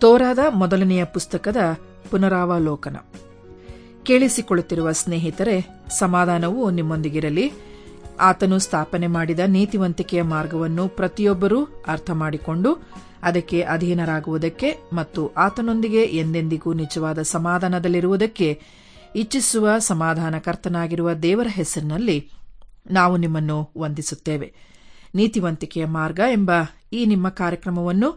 ತೋರಾದ ಮೊದಲನೆಯ ಪುಸ್ತಕದ ಪುನರಾವಲೋಕನ ಕೇಳಿಸಿಕೊಳ್ಳುತ್ತಿರುವ ಸ್ನೇಹಿತರೆ ಸಮಾಧಾನವು ನಿಮ್ಮೊಂದಿಗಿರಲಿ ಆತನು ಸ್ಥಾಪನೆ ಮಾಡಿದ ನೀತಿವಂತಿಕೆಯ ಮಾರ್ಗವನ್ನು ಪ್ರತಿಯೊಬ್ಬರೂ ಅರ್ಥ ಮಾಡಿಕೊಂಡು ಅದಕ್ಕೆ ಅಧೀನರಾಗುವುದಕ್ಕೆ ಮತ್ತು ಆತನೊಂದಿಗೆ ಎಂದೆಂದಿಗೂ ನಿಜವಾದ ಸಮಾಧಾನದಲ್ಲಿರುವುದಕ್ಕೆ ಇಚ್ಛಿಸುವ ಸಮಾಧಾನಕರ್ತನಾಗಿರುವ ದೇವರ ಹೆಸರಿನಲ್ಲಿ ನಾವು ನಿಮ್ಮನ್ನು ವಂದಿಸುತ್ತೇವೆ ನೀತಿವಂತಿಕೆಯ ಮಾರ್ಗ ಎಂಬ ಈ ನಿಮ್ಮ ಕಾರ್ಯಕ್ರಮವನ್ನು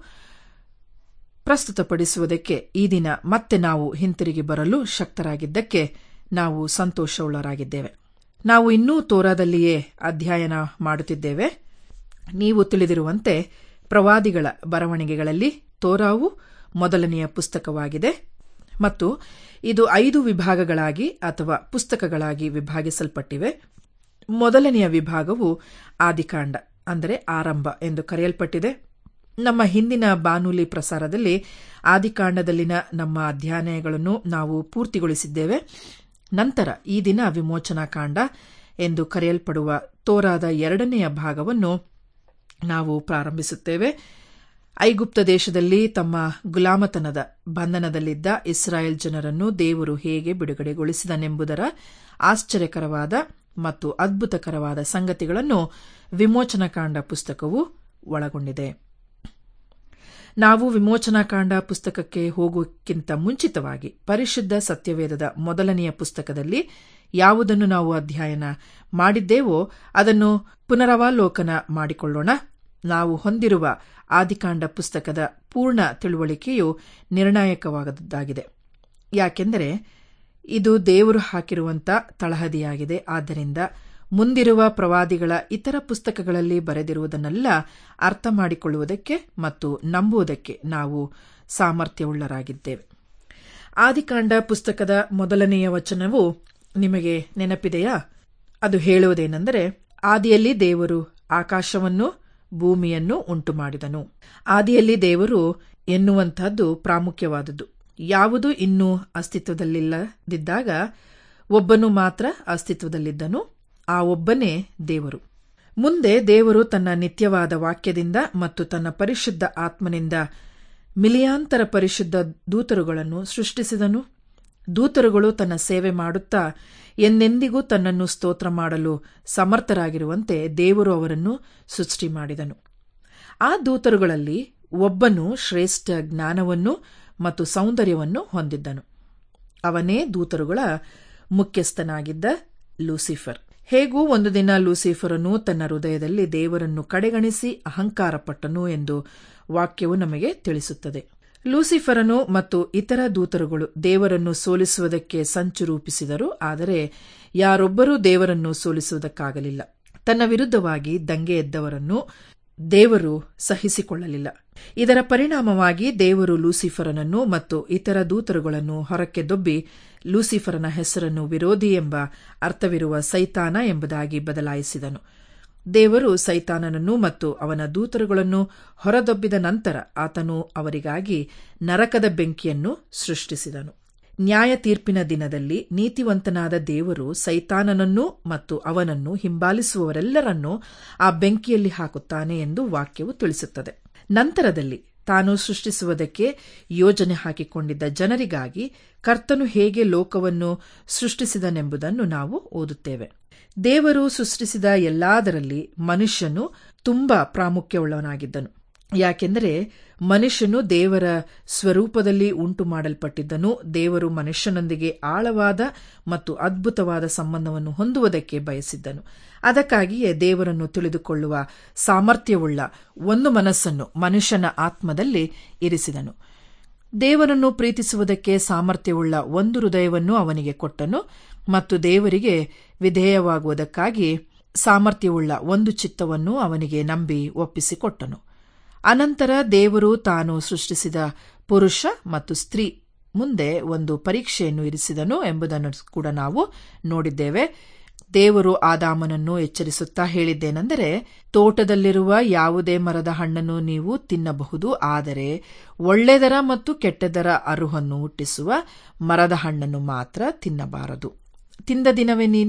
ಪ್ರಸ್ತುತಪಡಿಸುವುದಕ್ಕೆ ಈ ದಿನ ಮತ್ತೆ ನಾವು ಹಿಂತಿರುಗಿ ಬರಲು ಶಕ್ತರಾಗಿದ್ದಕ್ಕೆ ನಾವು ಸಂತೋಷವುಳ್ಳರಾಗಿದ್ದೇವೆ ನಾವು ಇನ್ನೂ ತೋರಾದಲ್ಲಿಯೇ ಅಧ್ಯಯನ ಮಾಡುತ್ತಿದ್ದೇವೆ ನೀವು ತಿಳಿದಿರುವಂತೆ ಪ್ರವಾದಿಗಳ ಬರವಣಿಗೆಗಳಲ್ಲಿ ತೋರಾವು ಮೊದಲನೆಯ ಪುಸ್ತಕವಾಗಿದೆ ಮತ್ತು ಇದು ಐದು ವಿಭಾಗಗಳಾಗಿ ಅಥವಾ ಪುಸ್ತಕಗಳಾಗಿ ವಿಭಾಗಿಸಲ್ಪಟ್ಟಿವೆ ಮೊದಲನೆಯ ವಿಭಾಗವು ಆದಿಕಾಂಡ ಅಂದರೆ ಆರಂಭ ಎಂದು ಕರೆಯಲ್ಪಟ್ಟಿದೆ ನಮ್ಮ ಹಿಂದಿನ ಬಾನುಲಿ ಪ್ರಸಾರದಲ್ಲಿ ಆದಿಕಾಂಡದಲ್ಲಿನ ನಮ್ಮ ಅಧ್ಯಯನಗಳನ್ನು ನಾವು ಪೂರ್ತಿಗೊಳಿಸಿದ್ದೇವೆ ನಂತರ ಈ ದಿನ ವಿಮೋಚನಾ ಕಾಂಡ ಎಂದು ಕರೆಯಲ್ಪಡುವ ತೋರಾದ ಎರಡನೆಯ ಭಾಗವನ್ನು ನಾವು ಪ್ರಾರಂಭಿಸುತ್ತೇವೆ ಐಗುಪ್ತ ದೇಶದಲ್ಲಿ ತಮ್ಮ ಗುಲಾಮತನದ ಬಂಧನದಲ್ಲಿದ್ದ ಇಸ್ರಾಯೇಲ್ ಜನರನ್ನು ದೇವರು ಹೇಗೆ ಬಿಡುಗಡೆಗೊಳಿಸಿದನೆಂಬುದರ ಆಶ್ಚರ್ಯಕರವಾದ ಮತ್ತು ಅದ್ಭುತಕರವಾದ ಸಂಗತಿಗಳನ್ನು ವಿಮೋಚನಕಾಂಡ ಪುಸ್ತಕವು ಒಳಗೊಂಡಿದೆ ನಾವು ವಿಮೋಚನಾಕಾಂಡ ಪುಸ್ತಕಕ್ಕೆ ಹೋಗುವುದಕ್ಕಿಂತ ಮುಂಚಿತವಾಗಿ ಪರಿಶುದ್ಧ ಸತ್ಯವೇದದ ಮೊದಲನೆಯ ಪುಸ್ತಕದಲ್ಲಿ ಯಾವುದನ್ನು ನಾವು ಅಧ್ಯಯನ ಮಾಡಿದ್ದೇವೋ ಅದನ್ನು ಪುನರವಲೋಕನ ಮಾಡಿಕೊಳ್ಳೋಣ ನಾವು ಹೊಂದಿರುವ ಆದಿಕಾಂಡ ಪುಸ್ತಕದ ಪೂರ್ಣ ತಿಳುವಳಿಕೆಯು ನಿರ್ಣಾಯಕವಾದದ್ದಾಗಿದೆ ಯಾಕೆಂದರೆ ಇದು ದೇವರು ಹಾಕಿರುವಂತ ತಳಹದಿಯಾಗಿದೆ ಆದ್ದರಿಂದ ಮುಂದಿರುವ ಪ್ರವಾದಿಗಳ ಇತರ ಪುಸ್ತಕಗಳಲ್ಲಿ ಬರೆದಿರುವುದನ್ನೆಲ್ಲ ಅರ್ಥ ಮಾಡಿಕೊಳ್ಳುವುದಕ್ಕೆ ಮತ್ತು ನಂಬುವುದಕ್ಕೆ ನಾವು ಸಾಮರ್ಥ್ಯವುಳ್ಳರಾಗಿದ್ದೇವೆ ಆದಿಕಾಂಡ ಪುಸ್ತಕದ ಮೊದಲನೆಯ ವಚನವು ನಿಮಗೆ ನೆನಪಿದೆಯಾ ಅದು ಹೇಳುವುದೇನೆಂದರೆ ಆದಿಯಲ್ಲಿ ದೇವರು ಆಕಾಶವನ್ನು ಭೂಮಿಯನ್ನು ಉಂಟು ಮಾಡಿದನು ಆದಿಯಲ್ಲಿ ದೇವರು ಎನ್ನುವಂತಹದ್ದು ಪ್ರಾಮುಖ್ಯವಾದದ್ದು ಯಾವುದು ಇನ್ನೂ ಅಸ್ತಿತ್ವದಲ್ಲಿಲ್ಲದಿದ್ದಾಗ ಒಬ್ಬನು ಮಾತ್ರ ಅಸ್ತಿತ್ವದಲ್ಲಿದ್ದನು ಆ ಒಬ್ಬನೇ ದೇವರು ಮುಂದೆ ದೇವರು ತನ್ನ ನಿತ್ಯವಾದ ವಾಕ್ಯದಿಂದ ಮತ್ತು ತನ್ನ ಪರಿಶುದ್ಧ ಆತ್ಮನಿಂದ ಮಿಲಿಯಾಂತರ ಪರಿಶುದ್ಧ ದೂತರುಗಳನ್ನು ಸೃಷ್ಟಿಸಿದನು ದೂತರುಗಳು ತನ್ನ ಸೇವೆ ಮಾಡುತ್ತಾ ಎಂದೆಂದಿಗೂ ತನ್ನನ್ನು ಸ್ತೋತ್ರ ಮಾಡಲು ಸಮರ್ಥರಾಗಿರುವಂತೆ ದೇವರು ಅವರನ್ನು ಸೃಷ್ಟಿ ಮಾಡಿದನು ಆ ದೂತರುಗಳಲ್ಲಿ ಒಬ್ಬನು ಶ್ರೇಷ್ಠ ಜ್ಞಾನವನ್ನು ಮತ್ತು ಸೌಂದರ್ಯವನ್ನು ಹೊಂದಿದ್ದನು ಅವನೇ ದೂತರುಗಳ ಮುಖ್ಯಸ್ಥನಾಗಿದ್ದ ಲೂಸಿಫರ್ ಹೇಗೂ ಒಂದು ದಿನ ಲೂಸಿಫರನು ತನ್ನ ಹೃದಯದಲ್ಲಿ ದೇವರನ್ನು ಕಡೆಗಣಿಸಿ ಅಹಂಕಾರಪಟ್ಟನು ಎಂದು ವಾಕ್ಯವು ನಮಗೆ ತಿಳಿಸುತ್ತದೆ ಲೂಸಿಫರನು ಮತ್ತು ಇತರ ದೂತರುಗಳು ದೇವರನ್ನು ಸೋಲಿಸುವುದಕ್ಕೆ ಸಂಚು ರೂಪಿಸಿದರು ಆದರೆ ಯಾರೊಬ್ಬರೂ ದೇವರನ್ನು ಸೋಲಿಸುವುದಕ್ಕಾಗಲಿಲ್ಲ ತನ್ನ ವಿರುದ್ಧವಾಗಿ ದಂಗೆ ಎದ್ದವರನ್ನು ದೇವರು ಸಹಿಸಿಕೊಳ್ಳಲಿಲ್ಲ ಇದರ ಪರಿಣಾಮವಾಗಿ ದೇವರು ಲೂಸಿಫರನನ್ನು ಮತ್ತು ಇತರ ದೂತರುಗಳನ್ನು ಹೊರಕ್ಕೆ ದೊಬ್ಬಿ ಲೂಸಿಫರನ ಹೆಸರನ್ನು ವಿರೋಧಿ ಎಂಬ ಅರ್ಥವಿರುವ ಸೈತಾನ ಎಂಬುದಾಗಿ ಬದಲಾಯಿಸಿದನು ದೇವರು ಸೈತಾನನನ್ನು ಮತ್ತು ಅವನ ದೂತರುಗಳನ್ನು ಹೊರದೊಬ್ಬಿದ ನಂತರ ಆತನು ಅವರಿಗಾಗಿ ನರಕದ ಬೆಂಕಿಯನ್ನು ಸೃಷ್ಟಿಸಿದನು ನ್ಯಾಯ ತೀರ್ಪಿನ ದಿನದಲ್ಲಿ ನೀತಿವಂತನಾದ ದೇವರು ಸೈತಾನನನ್ನು ಮತ್ತು ಅವನನ್ನು ಹಿಂಬಾಲಿಸುವವರೆಲ್ಲರನ್ನೂ ಆ ಬೆಂಕಿಯಲ್ಲಿ ಹಾಕುತ್ತಾನೆ ಎಂದು ವಾಕ್ಯವು ತಿಳಿಸುತ್ತದೆ ನಂತರದಲ್ಲಿ ತಾನು ಸೃಷ್ಟಿಸುವುದಕ್ಕೆ ಯೋಜನೆ ಹಾಕಿಕೊಂಡಿದ್ದ ಜನರಿಗಾಗಿ ಕರ್ತನು ಹೇಗೆ ಲೋಕವನ್ನು ಸೃಷ್ಟಿಸಿದನೆಂಬುದನ್ನು ನಾವು ಓದುತ್ತೇವೆ ದೇವರು ಸೃಷ್ಟಿಸಿದ ಎಲ್ಲದರಲ್ಲಿ ಮನುಷ್ಯನು ತುಂಬಾ ಪ್ರಾಮುಖ್ಯವುಳ್ಳವನಾಗಿದ್ದನು ಯಾಕೆಂದರೆ ಮನುಷ್ಯನು ದೇವರ ಸ್ವರೂಪದಲ್ಲಿ ಉಂಟು ಮಾಡಲ್ಪಟ್ಟಿದ್ದನು ದೇವರು ಮನುಷ್ಯನೊಂದಿಗೆ ಆಳವಾದ ಮತ್ತು ಅದ್ಭುತವಾದ ಸಂಬಂಧವನ್ನು ಹೊಂದುವುದಕ್ಕೆ ಬಯಸಿದ್ದನು ಅದಕ್ಕಾಗಿಯೇ ದೇವರನ್ನು ತಿಳಿದುಕೊಳ್ಳುವ ಸಾಮರ್ಥ್ಯವುಳ್ಳ ಒಂದು ಮನಸ್ಸನ್ನು ಮನುಷ್ಯನ ಆತ್ಮದಲ್ಲಿ ಇರಿಸಿದನು ದೇವರನ್ನು ಪ್ರೀತಿಸುವುದಕ್ಕೆ ಸಾಮರ್ಥ್ಯವುಳ್ಳ ಒಂದು ಹೃದಯವನ್ನು ಅವನಿಗೆ ಕೊಟ್ಟನು ಮತ್ತು ದೇವರಿಗೆ ವಿಧೇಯವಾಗುವುದಕ್ಕಾಗಿ ಸಾಮರ್ಥ್ಯವುಳ್ಳ ಒಂದು ಚಿತ್ತವನ್ನು ಅವನಿಗೆ ನಂಬಿ ಒಪ್ಪಿಸಿಕೊಟ್ಟನು ಅನಂತರ ದೇವರು ತಾನು ಸೃಷ್ಟಿಸಿದ ಪುರುಷ ಮತ್ತು ಸ್ತ್ರೀ ಮುಂದೆ ಒಂದು ಪರೀಕ್ಷೆಯನ್ನು ಇರಿಸಿದನು ಎಂಬುದನ್ನು ಕೂಡ ನಾವು ನೋಡಿದ್ದೇವೆ ದೇವರು ಆದಾಮನನ್ನು ಎಚ್ಚರಿಸುತ್ತಾ ಹೇಳಿದ್ದೇನೆಂದರೆ ತೋಟದಲ್ಲಿರುವ ಯಾವುದೇ ಮರದ ಹಣ್ಣನ್ನು ನೀವು ತಿನ್ನಬಹುದು ಆದರೆ ಒಳ್ಳೆದರ ಮತ್ತು ಕೆಟ್ಟದರ ಅರುಹನ್ನು ಹುಟ್ಟಿಸುವ ಮರದ ಹಣ್ಣನ್ನು ಮಾತ್ರ ತಿನ್ನಬಾರದು ತಿಂದ ದಿನವೇ ನೀನು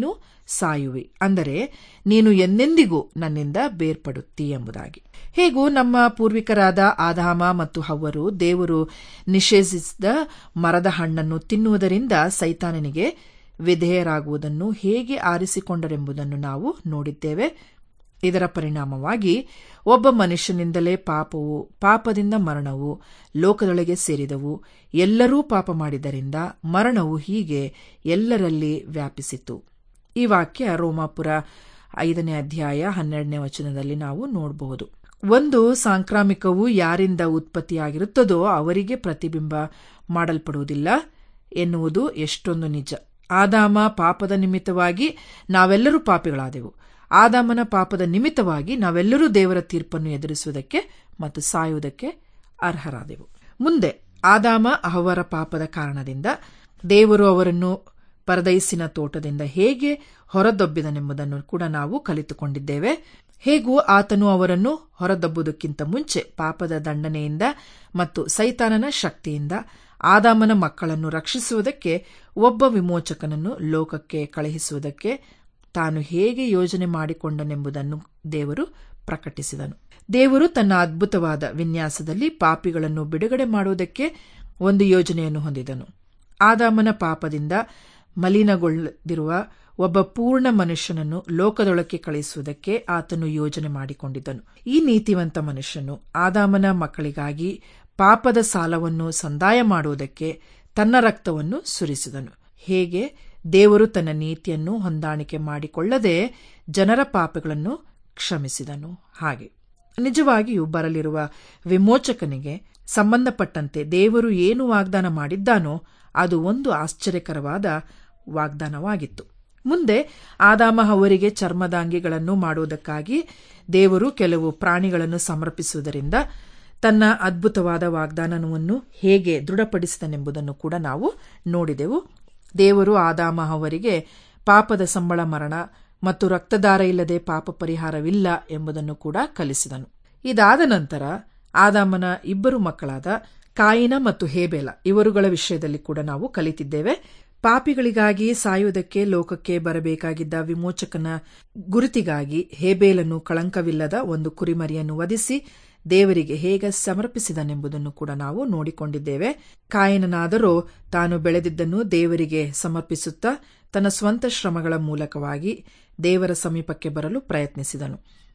ಸಾಯುವಿ ಅಂದರೆ ನೀನು ಎಂದೆಂದಿಗೂ ನನ್ನಿಂದ ಬೇರ್ಪಡುತ್ತಿ ಎಂಬುದಾಗಿ ಹೇಗೂ ನಮ್ಮ ಪೂರ್ವಿಕರಾದ ಆದಾಮ ಮತ್ತು ಹವ್ವರು ದೇವರು ನಿಷೇಧಿಸಿದ ಮರದ ಹಣ್ಣನ್ನು ತಿನ್ನುವುದರಿಂದ ಸೈತಾನನಿಗೆ ವಿಧೇಯರಾಗುವುದನ್ನು ಹೇಗೆ ಆರಿಸಿಕೊಂಡರೆಂಬುದನ್ನು ನಾವು ನೋಡಿದ್ದೇವೆ ಇದರ ಪರಿಣಾಮವಾಗಿ ಒಬ್ಬ ಮನುಷ್ಯನಿಂದಲೇ ಪಾಪವು ಪಾಪದಿಂದ ಮರಣವು ಲೋಕದೊಳಗೆ ಸೇರಿದವು ಎಲ್ಲರೂ ಪಾಪ ಮಾಡಿದ್ದರಿಂದ ಮರಣವು ಹೀಗೆ ಎಲ್ಲರಲ್ಲಿ ವ್ಯಾಪಿಸಿತು ಈ ವಾಕ್ಯ ರೋಮಾಪುರ ಐದನೇ ಅಧ್ಯಾಯ ಹನ್ನೆರಡನೇ ವಚನದಲ್ಲಿ ನಾವು ನೋಡಬಹುದು ಒಂದು ಸಾಂಕ್ರಾಮಿಕವು ಯಾರಿಂದ ಉತ್ಪತ್ತಿಯಾಗಿರುತ್ತದೋ ಅವರಿಗೆ ಪ್ರತಿಬಿಂಬ ಮಾಡಲ್ಪಡುವುದಿಲ್ಲ ಎನ್ನುವುದು ಎಷ್ಟೊಂದು ನಿಜ ಆದಾಮ ಪಾಪದ ನಿಮಿತ್ತವಾಗಿ ನಾವೆಲ್ಲರೂ ಪಾಪಿಗಳಾದೆವು ಆದಾಮನ ಪಾಪದ ನಿಮಿತ್ತವಾಗಿ ನಾವೆಲ್ಲರೂ ದೇವರ ತೀರ್ಪನ್ನು ಎದುರಿಸುವುದಕ್ಕೆ ಮತ್ತು ಸಾಯುವುದಕ್ಕೆ ಅರ್ಹರಾದೆವು ಮುಂದೆ ಆದಾಮ ಅವರ ಪಾಪದ ಕಾರಣದಿಂದ ದೇವರು ಅವರನ್ನು ಪರದೈಸಿನ ತೋಟದಿಂದ ಹೇಗೆ ಹೊರದೊಬ್ಬಿದನೆಂಬುದನ್ನು ಕೂಡ ನಾವು ಕಲಿತುಕೊಂಡಿದ್ದೇವೆ ಹೇಗೂ ಆತನು ಅವರನ್ನು ಹೊರದಬ್ಬುವುದಕ್ಕಿಂತ ಮುಂಚೆ ಪಾಪದ ದಂಡನೆಯಿಂದ ಮತ್ತು ಸೈತಾನನ ಶಕ್ತಿಯಿಂದ ಆದಾಮನ ಮಕ್ಕಳನ್ನು ರಕ್ಷಿಸುವುದಕ್ಕೆ ಒಬ್ಬ ವಿಮೋಚಕನನ್ನು ಲೋಕಕ್ಕೆ ಕಳುಹಿಸುವುದಕ್ಕೆ ತಾನು ಹೇಗೆ ಯೋಜನೆ ಮಾಡಿಕೊಂಡನೆಂಬುದನ್ನು ದೇವರು ಪ್ರಕಟಿಸಿದನು ದೇವರು ತನ್ನ ಅದ್ಭುತವಾದ ವಿನ್ಯಾಸದಲ್ಲಿ ಪಾಪಿಗಳನ್ನು ಬಿಡುಗಡೆ ಮಾಡುವುದಕ್ಕೆ ಒಂದು ಯೋಜನೆಯನ್ನು ಹೊಂದಿದನು ಆದಾಮನ ಪಾಪದಿಂದ ಮಲಿನಗೊಳ್ಳದಿರುವ ಒಬ್ಬ ಪೂರ್ಣ ಮನುಷ್ಯನನ್ನು ಲೋಕದೊಳಕ್ಕೆ ಕಳಿಸುವುದಕ್ಕೆ ಆತನು ಯೋಜನೆ ಮಾಡಿಕೊಂಡಿದ್ದನು ಈ ನೀತಿವಂತ ಮನುಷ್ಯನು ಆದಾಮನ ಮಕ್ಕಳಿಗಾಗಿ ಪಾಪದ ಸಾಲವನ್ನು ಸಂದಾಯ ಮಾಡುವುದಕ್ಕೆ ತನ್ನ ರಕ್ತವನ್ನು ಸುರಿಸಿದನು ಹೇಗೆ ದೇವರು ತನ್ನ ನೀತಿಯನ್ನು ಹೊಂದಾಣಿಕೆ ಮಾಡಿಕೊಳ್ಳದೆ ಜನರ ಪಾಪಗಳನ್ನು ಕ್ಷಮಿಸಿದನು ಹಾಗೆ ನಿಜವಾಗಿಯೂ ಬರಲಿರುವ ವಿಮೋಚಕನಿಗೆ ಸಂಬಂಧಪಟ್ಟಂತೆ ದೇವರು ಏನು ವಾಗ್ದಾನ ಮಾಡಿದ್ದಾನೋ ಅದು ಒಂದು ಆಶ್ಚರ್ಯಕರವಾದ ವಾಗ್ದಾನವಾಗಿತ್ತು ಮುಂದೆ ಆದಾಮ ಅವರಿಗೆ ಚರ್ಮದಾಂಗಿಗಳನ್ನು ಮಾಡುವುದಕ್ಕಾಗಿ ದೇವರು ಕೆಲವು ಪ್ರಾಣಿಗಳನ್ನು ಸಮರ್ಪಿಸುವುದರಿಂದ ತನ್ನ ಅದ್ಭುತವಾದ ವಾಗ್ದಾನವನ್ನು ಹೇಗೆ ದೃಢಪಡಿಸಿದನೆಂಬುದನ್ನು ಕೂಡ ನಾವು ನೋಡಿದೆವು ದೇವರು ಆದಾಮ ಅವರಿಗೆ ಪಾಪದ ಸಂಬಳ ಮರಣ ಮತ್ತು ರಕ್ತದಾರ ಇಲ್ಲದೆ ಪಾಪ ಪರಿಹಾರವಿಲ್ಲ ಎಂಬುದನ್ನು ಕೂಡ ಕಲಿಸಿದನು ಇದಾದ ನಂತರ ಆದಾಮನ ಇಬ್ಬರು ಮಕ್ಕಳಾದ ಕಾಯಿನ ಮತ್ತು ಹೇಬೇಲ ಇವರುಗಳ ವಿಷಯದಲ್ಲಿ ಕೂಡ ನಾವು ಕಲಿತಿದ್ದೇವೆ ಪಾಪಿಗಳಿಗಾಗಿ ಸಾಯುವುದಕ್ಕೆ ಲೋಕಕ್ಕೆ ಬರಬೇಕಾಗಿದ್ದ ವಿಮೋಚಕನ ಗುರುತಿಗಾಗಿ ಹೇಬೇಲನ್ನು ಕಳಂಕವಿಲ್ಲದ ಒಂದು ಕುರಿಮರಿಯನ್ನು ವಧಿಸಿ ದೇವರಿಗೆ ಹೇಗೆ ಸಮರ್ಪಿಸಿದನೆಂಬುದನ್ನು ಕೂಡ ನಾವು ನೋಡಿಕೊಂಡಿದ್ದೇವೆ ಕಾಯನನಾದರೋ ತಾನು ಬೆಳೆದಿದ್ದನ್ನು ದೇವರಿಗೆ ಸಮರ್ಪಿಸುತ್ತಾ ತನ್ನ ಸ್ವಂತ ಶ್ರಮಗಳ ಮೂಲಕವಾಗಿ ದೇವರ ಸಮೀಪಕ್ಕೆ ಬರಲು ಪ್ರಯತ್ನಿಸಿದನು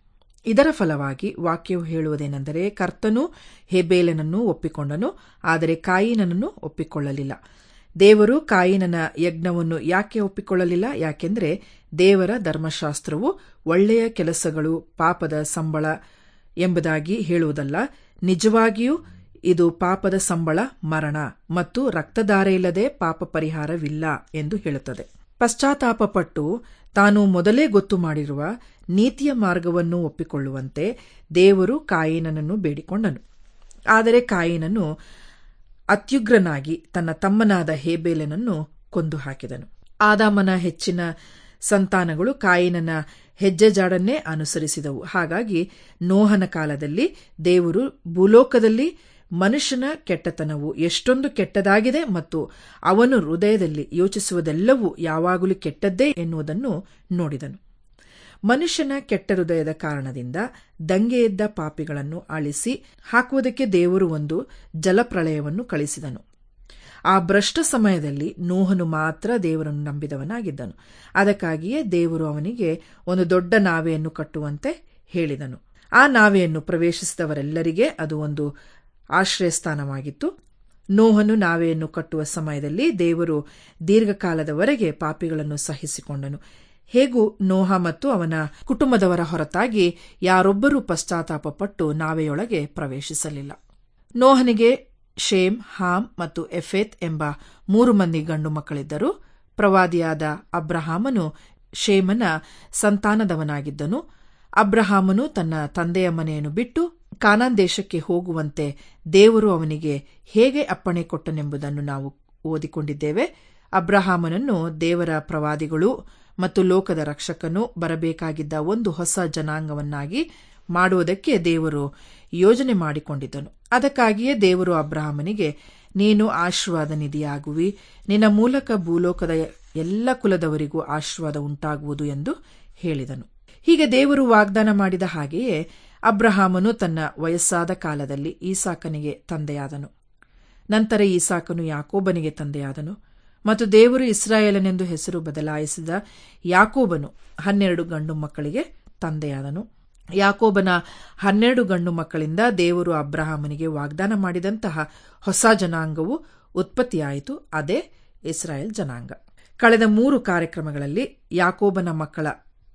ಇದರ ಫಲವಾಗಿ ವಾಕ್ಯವು ಹೇಳುವುದೇನೆಂದರೆ ಕರ್ತನು ಹೆಬೇಲನನ್ನು ಒಪ್ಪಿಕೊಂಡನು ಆದರೆ ಕಾಯಿನನನ್ನು ಒಪ್ಪಿಕೊಳ್ಳಲಿಲ್ಲ ದೇವರು ಕಾಯಿನನ ಯಜ್ಞವನ್ನು ಯಾಕೆ ಒಪ್ಪಿಕೊಳ್ಳಲಿಲ್ಲ ಯಾಕೆಂದರೆ ದೇವರ ಧರ್ಮಶಾಸ್ತ್ರವು ಒಳ್ಳೆಯ ಕೆಲಸಗಳು ಪಾಪದ ಸಂಬಳ ಎಂಬುದಾಗಿ ಹೇಳುವುದಲ್ಲ ನಿಜವಾಗಿಯೂ ಇದು ಪಾಪದ ಸಂಬಳ ಮರಣ ಮತ್ತು ರಕ್ತಧಾರೆ ಇಲ್ಲದೆ ಪಾಪ ಪರಿಹಾರವಿಲ್ಲ ಎಂದು ಹೇಳುತ್ತದೆ ಪಶ್ಚಾತ್ತಾಪಪಟ್ಟು ತಾನು ಮೊದಲೇ ಗೊತ್ತು ಮಾಡಿರುವ ನೀತಿಯ ಮಾರ್ಗವನ್ನು ಒಪ್ಪಿಕೊಳ್ಳುವಂತೆ ದೇವರು ಕಾಯಿನನನ್ನು ಬೇಡಿಕೊಂಡನು ಆದರೆ ಕಾಯಿನನು ಅತ್ಯುಗ್ರನಾಗಿ ತನ್ನ ತಮ್ಮನಾದ ಹೇಬೇಲನನ್ನು ಕೊಂದು ಹಾಕಿದನು ಆದಾಮನ ಹೆಚ್ಚಿನ ಸಂತಾನಗಳು ಕಾಯಿನನ ಹೆಜ್ಜೆಜಾಡನ್ನೇ ಅನುಸರಿಸಿದವು ಹಾಗಾಗಿ ನೋಹನ ಕಾಲದಲ್ಲಿ ದೇವರು ಭೂಲೋಕದಲ್ಲಿ ಮನುಷ್ಯನ ಕೆಟ್ಟತನವು ಎಷ್ಟೊಂದು ಕೆಟ್ಟದಾಗಿದೆ ಮತ್ತು ಅವನು ಹೃದಯದಲ್ಲಿ ಯೋಚಿಸುವುದೆಲ್ಲವೂ ಯಾವಾಗಲೂ ಕೆಟ್ಟದ್ದೇ ಎನ್ನುವುದನ್ನು ನೋಡಿದನು ಮನುಷ್ಯನ ಕೆಟ್ಟ ಹೃದಯದ ಕಾರಣದಿಂದ ದಂಗೆಯೆದ್ದ ಪಾಪಿಗಳನ್ನು ಅಳಿಸಿ ಹಾಕುವುದಕ್ಕೆ ದೇವರು ಒಂದು ಜಲಪ್ರಳಯವನ್ನು ಕಳಿಸಿದನು ಆ ಭ್ರಷ್ಟ ಸಮಯದಲ್ಲಿ ನೋಹನು ಮಾತ್ರ ದೇವರನ್ನು ನಂಬಿದವನಾಗಿದ್ದನು ಅದಕ್ಕಾಗಿಯೇ ದೇವರು ಅವನಿಗೆ ಒಂದು ದೊಡ್ಡ ನಾವೆಯನ್ನು ಕಟ್ಟುವಂತೆ ಹೇಳಿದನು ಆ ನಾವೆಯನ್ನು ಪ್ರವೇಶಿಸಿದವರೆಲ್ಲರಿಗೆ ಅದು ಒಂದು ಆಶ್ರಯಸ್ಥಾನವಾಗಿತ್ತು ನೋಹನು ನಾವೆಯನ್ನು ಕಟ್ಟುವ ಸಮಯದಲ್ಲಿ ದೇವರು ದೀರ್ಘಕಾಲದವರೆಗೆ ಪಾಪಿಗಳನ್ನು ಸಹಿಸಿಕೊಂಡನು ಹೇಗೂ ನೋಹ ಮತ್ತು ಅವನ ಕುಟುಂಬದವರ ಹೊರತಾಗಿ ಯಾರೊಬ್ಬರೂ ಪಶ್ಚಾತ್ತಾಪಪಟ್ಟು ನಾವೆಯೊಳಗೆ ಪ್ರವೇಶಿಸಲಿಲ್ಲ ನೋಹನಿಗೆ ಶೇಮ್ ಹಾಮ್ ಮತ್ತು ಎಫೇತ್ ಎಂಬ ಮೂರು ಮಂದಿ ಗಂಡು ಮಕ್ಕಳಿದ್ದರು ಪ್ರವಾದಿಯಾದ ಅಬ್ರಹಾಮನು ಶೇಮನ ಸಂತಾನದವನಾಗಿದ್ದನು ಅಬ್ರಹಾಮನು ತನ್ನ ತಂದೆಯ ಮನೆಯನ್ನು ಬಿಟ್ಟು ಕಾನಾನ್ ದೇಶಕ್ಕೆ ಹೋಗುವಂತೆ ದೇವರು ಅವನಿಗೆ ಹೇಗೆ ಅಪ್ಪಣೆ ಕೊಟ್ಟನೆಂಬುದನ್ನು ನಾವು ಓದಿಕೊಂಡಿದ್ದೇವೆ ಅಬ್ರಹಾಮನನ್ನು ದೇವರ ಪ್ರವಾದಿಗಳು ಮತ್ತು ಲೋಕದ ರಕ್ಷಕನು ಬರಬೇಕಾಗಿದ್ದ ಒಂದು ಹೊಸ ಜನಾಂಗವನ್ನಾಗಿ ಮಾಡುವುದಕ್ಕೆ ದೇವರು ಯೋಜನೆ ಮಾಡಿಕೊಂಡಿದ್ದನು ಅದಕ್ಕಾಗಿಯೇ ದೇವರು ಅಬ್ರಹಾಮನಿಗೆ ನೀನು ಆಶೀರ್ವಾದ ನಿಧಿಯಾಗುವಿ ನಿನ್ನ ಮೂಲಕ ಭೂಲೋಕದ ಎಲ್ಲ ಕುಲದವರಿಗೂ ಆಶೀರ್ವಾದ ಉಂಟಾಗುವುದು ಎಂದು ಹೇಳಿದನು ಹೀಗೆ ದೇವರು ವಾಗ್ದಾನ ಮಾಡಿದ ಹಾಗೆಯೇ ಅಬ್ರಹಾಮನು ತನ್ನ ವಯಸ್ಸಾದ ಕಾಲದಲ್ಲಿ ಈಸಾಕನಿಗೆ ತಂದೆಯಾದನು ನಂತರ ಈಸಾಕನು ಯಾಕೋಬನಿಗೆ ತಂದೆಯಾದನು ಮತ್ತು ದೇವರು ಇಸ್ರಾಯೇಲನೆಂದು ಹೆಸರು ಬದಲಾಯಿಸಿದ ಯಾಕೋಬನು ಹನ್ನೆರಡು ಗಂಡು ಮಕ್ಕಳಿಗೆ ತಂದೆಯಾದನು ಯಾಕೋಬನ ಹನ್ನೆರಡು ಗಂಡು ಮಕ್ಕಳಿಂದ ದೇವರು ಅಬ್ರಹಾಮನಿಗೆ ವಾಗ್ದಾನ ಮಾಡಿದಂತಹ ಹೊಸ ಜನಾಂಗವು ಉತ್ಪತ್ತಿಯಾಯಿತು ಅದೇ ಇಸ್ರಾಯೇಲ್ ಜನಾಂಗ ಕಳೆದ ಮೂರು ಕಾರ್ಯಕ್ರಮಗಳಲ್ಲಿ ಯಾಕೋಬನ ಮಕ್ಕಳ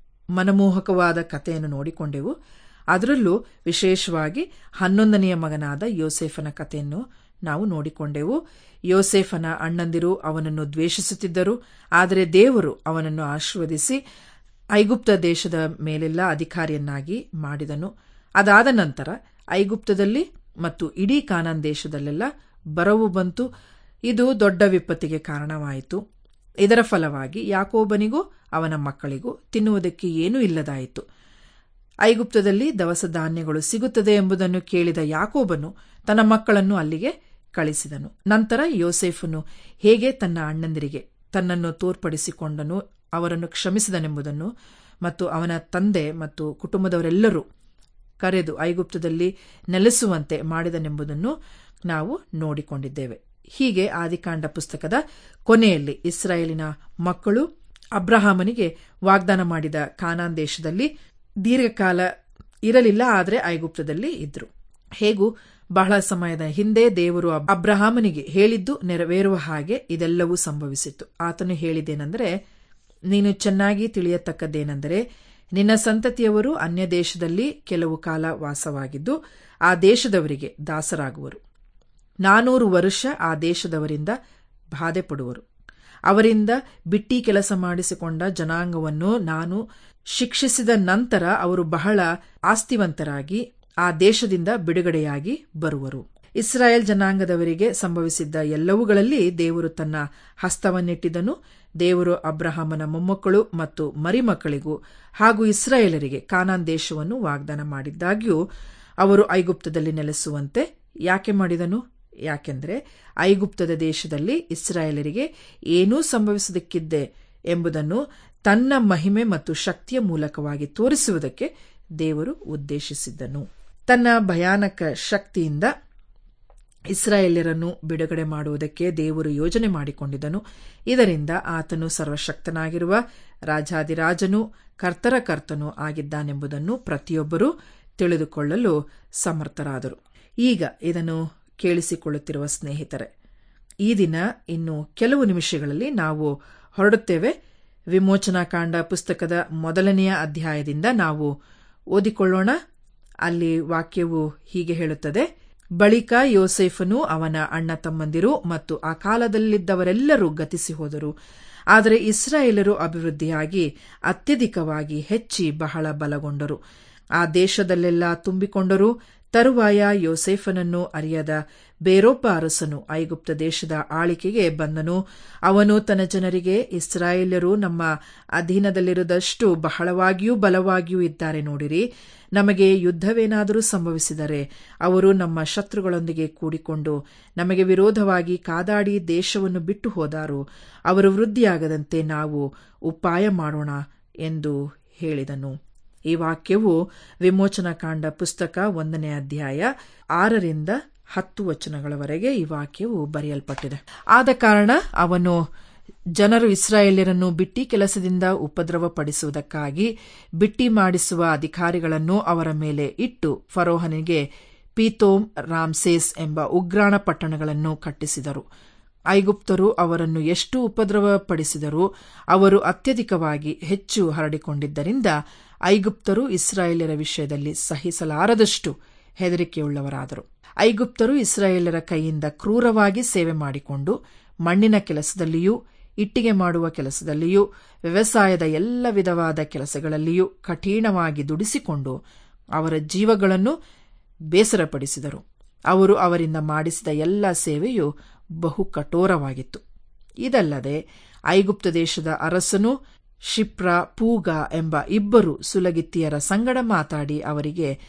ಮನಮೋಹಕವಾದ ಕಥೆಯನ್ನು ನೋಡಿಕೊಂಡೆವು ಅದರಲ್ಲೂ ವಿಶೇಷವಾಗಿ ಹನ್ನೊಂದನೆಯ ಮಗನಾದ ಯೋಸೇಫನ ಕಥೆಯನ್ನು ನಾವು ನೋಡಿಕೊಂಡೆವು ಯೋಸೇಫನ ಅಣ್ಣಂದಿರು ಅವನನ್ನು ದ್ವೇಷಿಸುತ್ತಿದ್ದರು ಆದರೆ ದೇವರು ಅವನನ್ನು ಆಶೀರ್ವದಿಸಿ ಐಗುಪ್ತ ದೇಶದ ಮೇಲೆಲ್ಲ ಅಧಿಕಾರಿಯನ್ನಾಗಿ ಮಾಡಿದನು ಅದಾದ ನಂತರ ಐಗುಪ್ತದಲ್ಲಿ ಮತ್ತು ಇಡೀ ಕಾನಾನ್ ದೇಶದಲ್ಲೆಲ್ಲ ಬರವು ಬಂತು ಇದು ದೊಡ್ಡ ವಿಪತ್ತಿಗೆ ಕಾರಣವಾಯಿತು ಇದರ ಫಲವಾಗಿ ಯಾಕೋಬನಿಗೂ ಅವನ ಮಕ್ಕಳಿಗೂ ತಿನ್ನುವುದಕ್ಕೆ ಏನೂ ಇಲ್ಲದಾಯಿತು ಐಗುಪ್ತದಲ್ಲಿ ದವಸ ಧಾನ್ಯಗಳು ಸಿಗುತ್ತದೆ ಎಂಬುದನ್ನು ಕೇಳಿದ ಯಾಕೋಬನು ತನ್ನ ಮಕ್ಕಳನ್ನು ಅಲ್ಲಿಗೆ ಕಳಿಸಿದನು ನಂತರ ಯೋಸೇಫನು ಹೇಗೆ ತನ್ನ ಅಣ್ಣಂದಿರಿಗೆ ತನ್ನನ್ನು ತೋರ್ಪಡಿಸಿಕೊಂಡನು ಅವರನ್ನು ಕ್ಷಮಿಸಿದನೆಂಬುದನ್ನು ಮತ್ತು ಅವನ ತಂದೆ ಮತ್ತು ಕುಟುಂಬದವರೆಲ್ಲರೂ ಕರೆದು ಐಗುಪ್ತದಲ್ಲಿ ನೆಲೆಸುವಂತೆ ಮಾಡಿದನೆಂಬುದನ್ನು ನಾವು ನೋಡಿಕೊಂಡಿದ್ದೇವೆ ಹೀಗೆ ಆದಿಕಾಂಡ ಪುಸ್ತಕದ ಕೊನೆಯಲ್ಲಿ ಇಸ್ರಾಯೇಲಿನ ಮಕ್ಕಳು ಅಬ್ರಹಾಮನಿಗೆ ವಾಗ್ದಾನ ಮಾಡಿದ ಕಾನಾನ್ ದೇಶದಲ್ಲಿ ದೀರ್ಘಕಾಲ ಇರಲಿಲ್ಲ ಆದರೆ ಐಗುಪ್ತದಲ್ಲಿ ಇದ್ರು ಹೇಗೂ ಬಹಳ ಸಮಯದ ಹಿಂದೆ ದೇವರು ಅಬ್ರಹಾಮನಿಗೆ ಹೇಳಿದ್ದು ನೆರವೇರುವ ಹಾಗೆ ಇದೆಲ್ಲವೂ ಸಂಭವಿಸಿತು ಆತನು ಹೇಳಿದ್ದೇನೆಂದರೆ ನೀನು ಚೆನ್ನಾಗಿ ತಿಳಿಯತಕ್ಕದ್ದೇನೆಂದರೆ ನಿನ್ನ ಸಂತತಿಯವರು ಅನ್ಯ ದೇಶದಲ್ಲಿ ಕೆಲವು ಕಾಲ ವಾಸವಾಗಿದ್ದು ಆ ದೇಶದವರಿಗೆ ದಾಸರಾಗುವರು ನಾನೂರು ವರ್ಷ ಆ ದೇಶದವರಿಂದ ಬಾಧೆ ಪಡುವರು ಅವರಿಂದ ಬಿಟ್ಟಿ ಕೆಲಸ ಮಾಡಿಸಿಕೊಂಡ ಜನಾಂಗವನ್ನು ನಾನು ಶಿಕ್ಷಿಸಿದ ನಂತರ ಅವರು ಬಹಳ ಆಸ್ತಿವಂತರಾಗಿ ಆ ದೇಶದಿಂದ ಬಿಡುಗಡೆಯಾಗಿ ಬರುವರು ಇಸ್ರಾಯೇಲ್ ಜನಾಂಗದವರಿಗೆ ಸಂಭವಿಸಿದ್ದ ಎಲ್ಲವುಗಳಲ್ಲಿ ದೇವರು ತನ್ನ ಹಸ್ತವನ್ನಿಟ್ಟಿದನು ದೇವರು ಅಬ್ರಹಾಮನ ಮೊಮ್ಮಕ್ಕಳು ಮತ್ತು ಮರಿಮಕ್ಕಳಿಗೂ ಹಾಗೂ ಇಸ್ರಾಯೇಲರಿಗೆ ಕಾನಾನ್ ದೇಶವನ್ನು ವಾಗ್ದಾನ ಮಾಡಿದ್ದಾಗ್ಯೂ ಅವರು ಐಗುಪ್ತದಲ್ಲಿ ನೆಲೆಸುವಂತೆ ಯಾಕೆ ಮಾಡಿದನು ಯಾಕೆಂದರೆ ಐಗುಪ್ತದ ದೇಶದಲ್ಲಿ ಇಸ್ರಾಯೇಲರಿಗೆ ಏನೂ ಸಂಭವಿಸದಕ್ಕಿದ್ದೆ ಎಂಬುದನ್ನು ತನ್ನ ಮಹಿಮೆ ಮತ್ತು ಶಕ್ತಿಯ ಮೂಲಕವಾಗಿ ತೋರಿಸುವುದಕ್ಕೆ ದೇವರು ಉದ್ದೇಶಿಸಿದ್ದನು ತನ್ನ ಭಯಾನಕ ಶಕ್ತಿಯಿಂದ ಇಸ್ರಾಯೇಲ್ಯರನ್ನು ಬಿಡುಗಡೆ ಮಾಡುವುದಕ್ಕೆ ದೇವರು ಯೋಜನೆ ಮಾಡಿಕೊಂಡಿದ್ದನು ಇದರಿಂದ ಆತನು ಸರ್ವಶಕ್ತನಾಗಿರುವ ರಾಜಾದಿರಾಜನೂ ಕರ್ತರ ಕರ್ತನೂ ಆಗಿದ್ದಾನೆಂಬುದನ್ನು ಪ್ರತಿಯೊಬ್ಬರೂ ತಿಳಿದುಕೊಳ್ಳಲು ಸಮರ್ಥರಾದರು ಈಗ ಇದನ್ನು ಕೇಳಿಸಿಕೊಳ್ಳುತ್ತಿರುವ ಸ್ನೇಹಿತರೆ ಈ ದಿನ ಇನ್ನು ಕೆಲವು ನಿಮಿಷಗಳಲ್ಲಿ ನಾವು ಹೊರಡುತ್ತೇವೆ ವಿಮೋಚನಾಕಾಂಡ ಪುಸ್ತಕದ ಮೊದಲನೆಯ ಅಧ್ಯಾಯದಿಂದ ನಾವು ಓದಿಕೊಳ್ಳೋಣ ಅಲ್ಲಿ ವಾಕ್ಯವು ಹೀಗೆ ಹೇಳುತ್ತದೆ ಬಳಿಕ ಯೋಸೇಫನು ಅವನ ಅಣ್ಣ ತಮ್ಮಂದಿರು ಮತ್ತು ಆ ಕಾಲದಲ್ಲಿದ್ದವರೆಲ್ಲರೂ ಗತಿಸಿ ಹೋದರು ಆದರೆ ಇಸ್ರಾಯೇಲರು ಅಭಿವೃದ್ಧಿಯಾಗಿ ಅತ್ಯಧಿಕವಾಗಿ ಹೆಚ್ಚಿ ಬಹಳ ಬಲಗೊಂಡರು ಆ ದೇಶದಲ್ಲೆಲ್ಲ ತುಂಬಿಕೊಂಡರು ತರುವಾಯ ಯೋಸೇಫನನ್ನು ಅರಿಯದ ಬೇರೊಬ್ಬ ಅರಸನು ಐಗುಪ್ತ ದೇಶದ ಆಳಿಕೆಗೆ ಬಂದನು ಅವನು ತನ್ನ ಜನರಿಗೆ ಇಸ್ರಾಯೇಲ್ಯರು ನಮ್ಮ ಅಧೀನದಲ್ಲಿರುವುದಷ್ಟು ಬಹಳವಾಗಿಯೂ ಬಲವಾಗಿಯೂ ಇದ್ದಾರೆ ನೋಡಿರಿ ನಮಗೆ ಯುದ್ಧವೇನಾದರೂ ಸಂಭವಿಸಿದರೆ ಅವರು ನಮ್ಮ ಶತ್ರುಗಳೊಂದಿಗೆ ಕೂಡಿಕೊಂಡು ನಮಗೆ ವಿರೋಧವಾಗಿ ಕಾದಾಡಿ ದೇಶವನ್ನು ಬಿಟ್ಟು ಹೋದಾರು ಅವರು ವೃದ್ಧಿಯಾಗದಂತೆ ನಾವು ಉಪಾಯ ಮಾಡೋಣ ಎಂದು ಹೇಳಿದನು ಈ ವಾಕ್ಯವು ವಿಮೋಚನಕಾಂಡ ಪುಸ್ತಕ ಒಂದನೇ ಅಧ್ಯಾಯ ಆರರಿಂದ ಹತ್ತು ವಚನಗಳವರೆಗೆ ಈ ವಾಕ್ಯವು ಬರೆಯಲ್ಪಟ್ಟಿದೆ ಆದ ಕಾರಣ ಅವನು ಜನರು ಇಸ್ರಾಯೇಲ್ಯರನ್ನು ಬಿಟ್ಟಿ ಕೆಲಸದಿಂದ ಉಪದ್ರವ ಪಡಿಸುವುದಕ್ಕಾಗಿ ಬಿಟ್ಟಿ ಮಾಡಿಸುವ ಅಧಿಕಾರಿಗಳನ್ನು ಅವರ ಮೇಲೆ ಇಟ್ಟು ಫರೋಹನಿಗೆ ಪೀತೋಮ್ ರಾಮ್ಸೇಸ್ ಎಂಬ ಉಗ್ರಾಣ ಪಟ್ಟಣಗಳನ್ನು ಕಟ್ಟಿಸಿದರು ಐಗುಪ್ತರು ಅವರನ್ನು ಎಷ್ಟು ಉಪದ್ರವ ಪಡಿಸಿದರೂ ಅವರು ಅತ್ಯಧಿಕವಾಗಿ ಹೆಚ್ಚು ಹರಡಿಕೊಂಡಿದ್ದರಿಂದ ಐಗುಪ್ತರು ಇಸ್ರಾಯೇಲ್ಯರ ವಿಷಯದಲ್ಲಿ ಸಹಿಸಲಾರದಷ್ಟು ಹೆದರಿಕೆಯುಳ್ಳವರಾದರು ಐಗುಪ್ತರು ಇಸ್ರಾಯೇಲರ ಕೈಯಿಂದ ಕ್ರೂರವಾಗಿ ಸೇವೆ ಮಾಡಿಕೊಂಡು ಮಣ್ಣಿನ ಕೆಲಸದಲ್ಲಿಯೂ ಇಟ್ಟಿಗೆ ಮಾಡುವ ಕೆಲಸದಲ್ಲಿಯೂ ವ್ಯವಸಾಯದ ಎಲ್ಲ ವಿಧವಾದ ಕೆಲಸಗಳಲ್ಲಿಯೂ ಕಠಿಣವಾಗಿ ದುಡಿಸಿಕೊಂಡು ಅವರ ಜೀವಗಳನ್ನು ಬೇಸರಪಡಿಸಿದರು ಅವರು ಅವರಿಂದ ಮಾಡಿಸಿದ ಎಲ್ಲ ಸೇವೆಯು ಬಹು ಕಠೋರವಾಗಿತ್ತು ಇದಲ್ಲದೆ ಐಗುಪ್ತ ದೇಶದ ಅರಸನು ಶಿಪ್ರ ಪೂಗ ಎಂಬ ಇಬ್ಬರು ಸುಲಗಿತ್ತಿಯರ ಸಂಗಡ ಮಾತಾಡಿ ಅವರಿಗೆ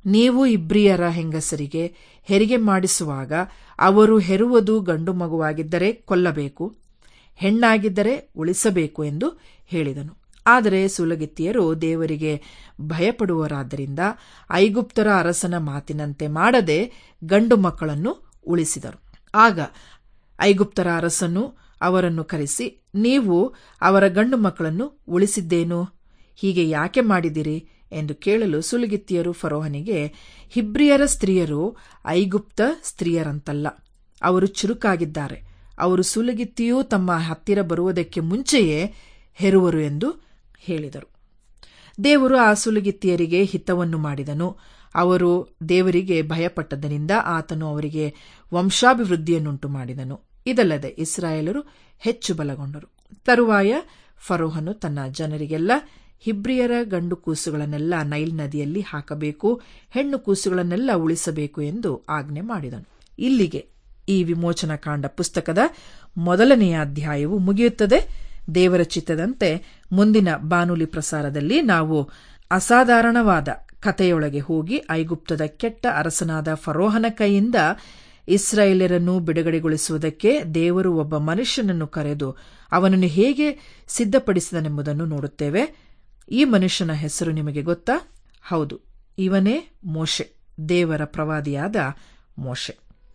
ನೀವು ಇಬ್ರಿಯರ ಹೆಂಗಸರಿಗೆ ಹೆರಿಗೆ ಮಾಡಿಸುವಾಗ ಅವರು ಹೆರುವುದು ಗಂಡು ಮಗುವಾಗಿದ್ದರೆ ಕೊಲ್ಲಬೇಕು ಹೆಣ್ಣಾಗಿದ್ದರೆ ಉಳಿಸಬೇಕು ಎಂದು ಹೇಳಿದನು ಆದರೆ ಸುಲಗಿತ್ತಿಯರು ದೇವರಿಗೆ ಭಯಪಡುವರಾದ್ದರಿಂದ ಐಗುಪ್ತರ ಅರಸನ ಮಾತಿನಂತೆ ಮಾಡದೆ ಗಂಡು ಮಕ್ಕಳನ್ನು ಉಳಿಸಿದರು ಆಗ ಐಗುಪ್ತರ ಅರಸನು ಅವರನ್ನು ಕರೆಸಿ ನೀವು ಅವರ ಗಂಡು ಮಕ್ಕಳನ್ನು ಉಳಿಸಿದ್ದೇನು ಹೀಗೆ ಯಾಕೆ ಮಾಡಿದಿರಿ ಎಂದು ಕೇಳಲು ಸುಲಗಿತ್ತಿಯರು ಫರೋಹನಿಗೆ ಹಿಬ್ರಿಯರ ಸ್ತ್ರೀಯರು ಐಗುಪ್ತ ಸ್ತ್ರೀಯರಂತಲ್ಲ ಅವರು ಚುರುಕಾಗಿದ್ದಾರೆ ಅವರು ಸುಲಗಿತ್ತಿಯೂ ತಮ್ಮ ಹತ್ತಿರ ಬರುವುದಕ್ಕೆ ಮುಂಚೆಯೇ ಹೆರುವರು ಎಂದು ಹೇಳಿದರು ದೇವರು ಆ ಸುಲಗಿತ್ತಿಯರಿಗೆ ಹಿತವನ್ನು ಮಾಡಿದನು ಅವರು ದೇವರಿಗೆ ಭಯಪಟ್ಟದರಿಂದ ಆತನು ಅವರಿಗೆ ವಂಶಾಭಿವೃದ್ಧಿಯನ್ನುಂಟು ಮಾಡಿದನು ಇದಲ್ಲದೆ ಇಸ್ರಾಯೇಲರು ಹೆಚ್ಚು ಬಲಗೊಂಡರು ತರುವಾಯ ಫರೋಹನು ತನ್ನ ಜನರಿಗೆಲ್ಲ ಹಿಬ್ರಿಯರ ಗಂಡು ಕೂಸುಗಳನ್ನೆಲ್ಲ ನೈಲ್ ನದಿಯಲ್ಲಿ ಹಾಕಬೇಕು ಹೆಣ್ಣು ಕೂಸುಗಳನ್ನೆಲ್ಲ ಉಳಿಸಬೇಕು ಎಂದು ಆಜ್ಞೆ ಮಾಡಿದನು ಇಲ್ಲಿಗೆ ಈ ವಿಮೋಚನಕಾಂಡ ಪುಸ್ತಕದ ಮೊದಲನೆಯ ಅಧ್ಯಾಯವು ಮುಗಿಯುತ್ತದೆ ದೇವರ ಚಿತ್ತದಂತೆ ಮುಂದಿನ ಬಾನುಲಿ ಪ್ರಸಾರದಲ್ಲಿ ನಾವು ಅಸಾಧಾರಣವಾದ ಕಥೆಯೊಳಗೆ ಹೋಗಿ ಐಗುಪ್ತದ ಕೆಟ್ಟ ಅರಸನಾದ ಫರೋಹನ ಕೈಯಿಂದ ಇಸ್ರಾಯೇಲರನ್ನು ಬಿಡುಗಡೆಗೊಳಿಸುವುದಕ್ಕೆ ದೇವರು ಒಬ್ಬ ಮನುಷ್ಯನನ್ನು ಕರೆದು ಅವನನ್ನು ಹೇಗೆ ಸಿದ್ಧಪಡಿಸಿದನೆಂಬುದನ್ನು ನೋಡುತ್ತೇವೆ ಈ ಮನುಷ್ಯನ ಹೆಸರು ನಿಮಗೆ ಗೊತ್ತಾ ಹೌದು ಇವನೇ ಮೋಶೆ ದೇವರ ಪ್ರವಾದಿಯಾದ ಮೋಶೆ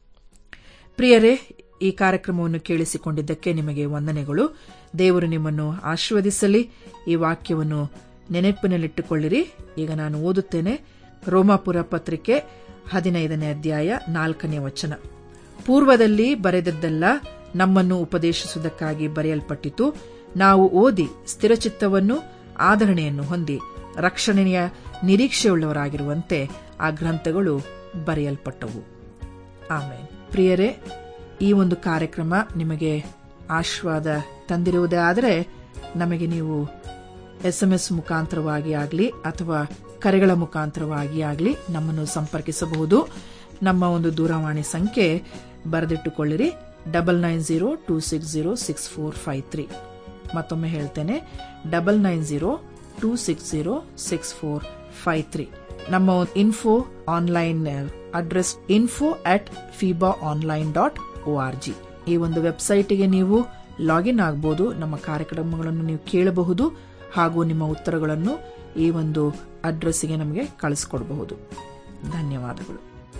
ಪ್ರಿಯರೇ ಈ ಕಾರ್ಯಕ್ರಮವನ್ನು ಕೇಳಿಸಿಕೊಂಡಿದ್ದಕ್ಕೆ ನಿಮಗೆ ವಂದನೆಗಳು ದೇವರು ನಿಮ್ಮನ್ನು ಆಶೀರ್ವದಿಸಲಿ ಈ ವಾಕ್ಯವನ್ನು ನೆನಪಿನಲ್ಲಿಟ್ಟುಕೊಳ್ಳಿರಿ ಈಗ ನಾನು ಓದುತ್ತೇನೆ ರೋಮಾಪುರ ಪತ್ರಿಕೆ ಹದಿನೈದನೇ ಅಧ್ಯಾಯ ನಾಲ್ಕನೇ ವಚನ ಪೂರ್ವದಲ್ಲಿ ಬರೆದದ್ದೆಲ್ಲ ನಮ್ಮನ್ನು ಉಪದೇಶಿಸುವುದಕ್ಕಾಗಿ ಬರೆಯಲ್ಪಟ್ಟಿತು ನಾವು ಓದಿ ಸ್ಥಿರಚಿತ್ತವನ್ನು ಆಧರಣೆಯನ್ನು ಹೊಂದಿ ರಕ್ಷಣೆಯ ನಿರೀಕ್ಷೆಯುಳ್ಳವರಾಗಿರುವಂತೆ ಆ ಗ್ರಂಥಗಳು ಬರೆಯಲ್ಪಟ್ಟವು ಆಮೇಲೆ ಪ್ರಿಯರೇ ಈ ಒಂದು ಕಾರ್ಯಕ್ರಮ ನಿಮಗೆ ಆಶ್ವಾದ ತಂದಿರುವುದೇ ಆದರೆ ನಮಗೆ ನೀವು ಎಸ್ಎಂಎಸ್ ಮುಖಾಂತರವಾಗಿ ಆಗಲಿ ಅಥವಾ ಕರೆಗಳ ಮುಖಾಂತರವಾಗಿ ಆಗಲಿ ನಮ್ಮನ್ನು ಸಂಪರ್ಕಿಸಬಹುದು ನಮ್ಮ ಒಂದು ದೂರವಾಣಿ ಸಂಖ್ಯೆ ಬರೆದಿಟ್ಟುಕೊಳ್ಳಿರಿ double nine zero two six zero six four five three ಮತ್ತೊಮ್ಮೆ ಹೇಳ್ತೇನೆ double nine zero two six zero six four five three ನಮ್ಮ info online address info at fiba online dot O R G ಈ ಒಂದು ವೆಬ್ಸೈಟ್ಗೆ ನೀವು login ಆಗಬಹುದು ನಮ್ಮ ಕಾರ್ಯಕ್ರಮಗಳನ್ನು ನೀವು ಕೇಳಬಹುದು ಹಾಗೂ ನಿಮ್ಮ ಉತ್ತರಗಳನ್ನು ಈ ಒಂದು ಅಡ್ರೆಸ್ಗೆ ನಮಗೆ ಕಳಿಸ್ಕೊಡಬಹುದು ಧನ್ಯವಾದಗಳು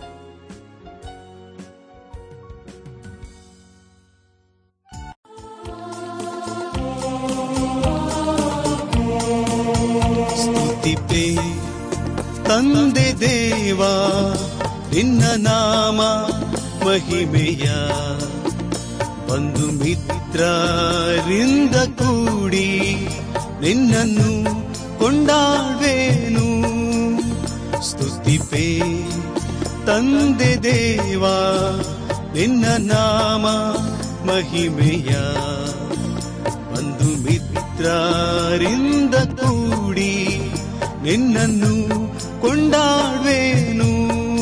ಸ್ತುತಿಪೇ ತಂದೆ ದೇವ ನಿನ್ನ ನಾಮ ಮಹಿಮೆಯ ಬಂಧು ಮಿತ್ರರಿಂದ ಕೂಡಿ ನಿನ್ನನ್ನು ಕೊಂಡಾಡ್ವೇನು ಸ್ತುತಿಪೇ ತಂದೆ ದೇವ ನಿನ್ನ ನಾಮ ಮಹಿಮೆಯ ಬಂಧು ಮಿತ್ರರಿಂದ ಕೂಡಿ ನಿನ್ನನ್ನು ಕೊಂಡಾಡ್ವೇನು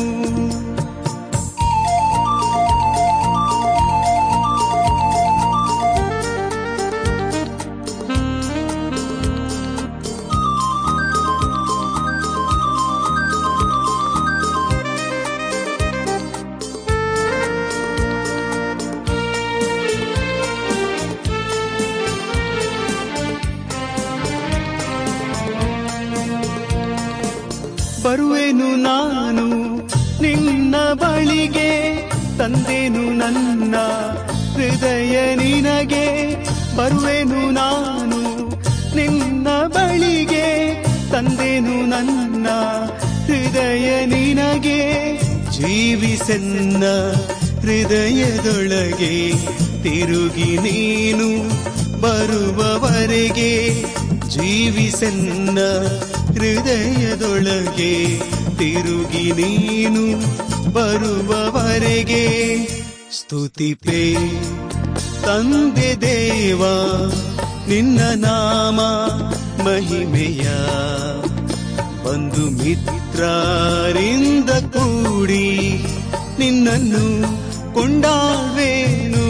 ಬರುವೆನು ನಾನು ನಿನ್ನ ಬಳಿಗೆ ತಂದೆನು ನನ್ನ ಹೃದಯ ನಿನಗೆ ಬರುವೆನು ನಾನು ನಿನ್ನ ಬಳಿಗೆ ತಂದೆನು ನನ್ನ ಹೃದಯ ನಿನಗೆ ಜೀವಿಸೆನ್ನ ಹೃದಯದೊಳಗೆ ತಿರುಗಿ ನೀನು ಬರುವವರೆಗೆ ಜೀವಿಸೆನ್ನ ಹೃದಯದೊಳಗೆ ತಿರುಗಿ ನೀನು ಬರುವವರೆಗೆ ಸ್ತುತಿಪೇ ತಂದೆ ದೇವ ನಿನ್ನ ನಾಮ ಮಹಿಮೆಯ ಬಂಧು ಮಿತ್ರರಿಂದ ಕೂಡಿ ನಿನ್ನನ್ನು ಕೊಂಡಾವೇನು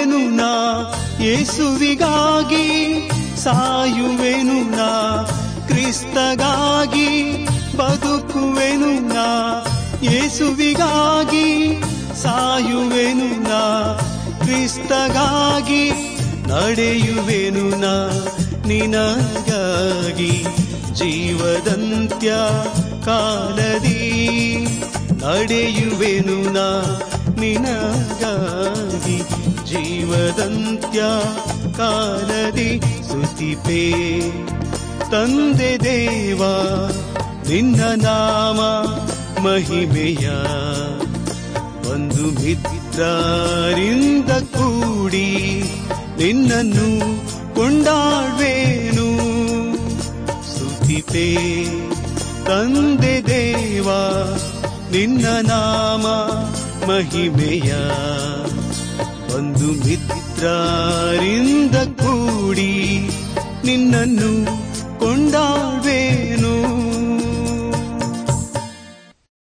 ಬದುಕುವೆನು ನಾ ಯೇಸುವಿಗಾಗಿ ಸಾಯುವೆನು ನಾ ಕ್ರಿಸ್ತಗಾಗಿ ಬದುಕುವೆನು ನಾ ಯೇಸುವಿಗಾಗಿ ಸಾಯುವೆನು ನಾ ಕ್ರಿಸ್ತಗಾಗಿ ನಡೆಯುವೆನು ನಾ ನಿನಗಾಗಿ ಜೀವದಂತ್ಯ ಕಾಲದಿ ನಡೆಯುವೆನು ನಾ ನಿನಗಾಗಿ ಜೀವದಂತ್ಯ ಕಾಲದಿ ಸುತಿಪೇ ತಂದೆ ದೇವ ನಿನ್ನ ನಾಮ ಮಹಿಮೆಯ ಒಂದು ಮಿತ್ರರಿಂದ ಕೂಡಿ ನಿನ್ನನ್ನು ಕೊಂಡಾಡ್ವೇನು ಸ್ತುತಿಪೇ ತಂದೆ ದೇವ ನಿನ್ನ ನಾಮ ಮಹಿಮೆಯ ಒಂದು ಮಿತ್ರರಿಂದ ಕೂಡಿ ನಿನ್ನನ್ನು ಕೊಂಡಾಡ್ವೇನು